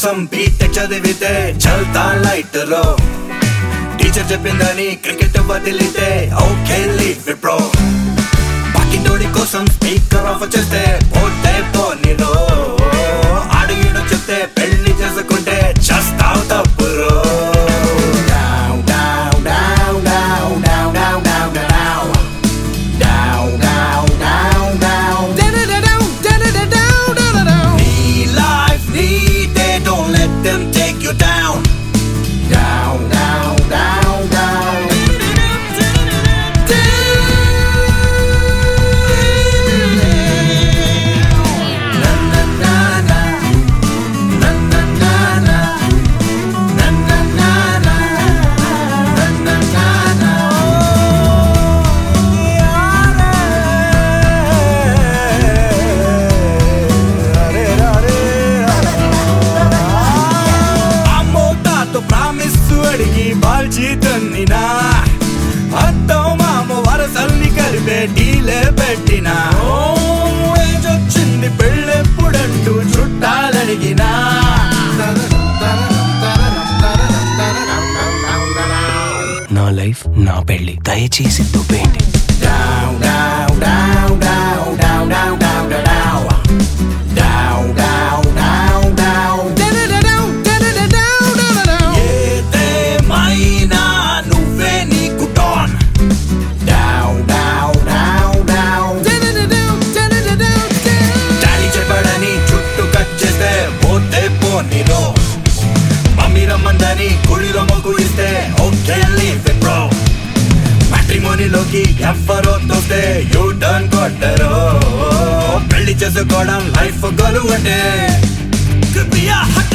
కోసం బీటెక్ చదివితే చల్తా లైట్ రో టీచర్ చెప్పిందని క్రికెట్ వదిలితే ఓకే లీవ్ ఇట్ బ్రో పక్కింటోడి కోసం స్పీకర్ ఆఫ్ చేస్తే పోతే పోనీరో అడిగిడు చెప్తే పెళ్లి చేసుకుంటే చస్తావు తప్పురో Down, down, down, down, down, down, down, down. Down, down, down, down. నీ life, నీ day, don't let them take you down. Down, down, down, down. Na, na, na, na. Na, na, na, na. Na, na, na, na. Na, na, na, na. అమ్మో తాతో promise అడిగి బాల్చి తన్నినా అత్తం మామ వరసల్ని కలిపే delay పెట్టినా ఓ, ఏజొచ్చింది పెళ్ళెప్పుడంటూ చుట్టాలడిగినా నా life నా పెళ్లి దయచేసి దుబ్బేయండి Down, down, down, down, down, down, down, down, down. Down, down, down, down. ఏదేమైనా నువ్వే నీకు down Down, down, down, down. Daddy చెప్పాడని చుట్టూ కట్ చేస్తే పోతే పోనీరో మమ్మీ రమ్మందని గుడిలో మొగ్గు ఇస్తే ఓకే లీవ్ ఇట్ బ్రో మ్యాట్రిమోనీలోకి ఎవ్వరో తోస్తే యూ టర్న్ కొట్టరు పెళ్లి చేసుకోవడం లైఫ్ గొలువు అంటే Could be a hot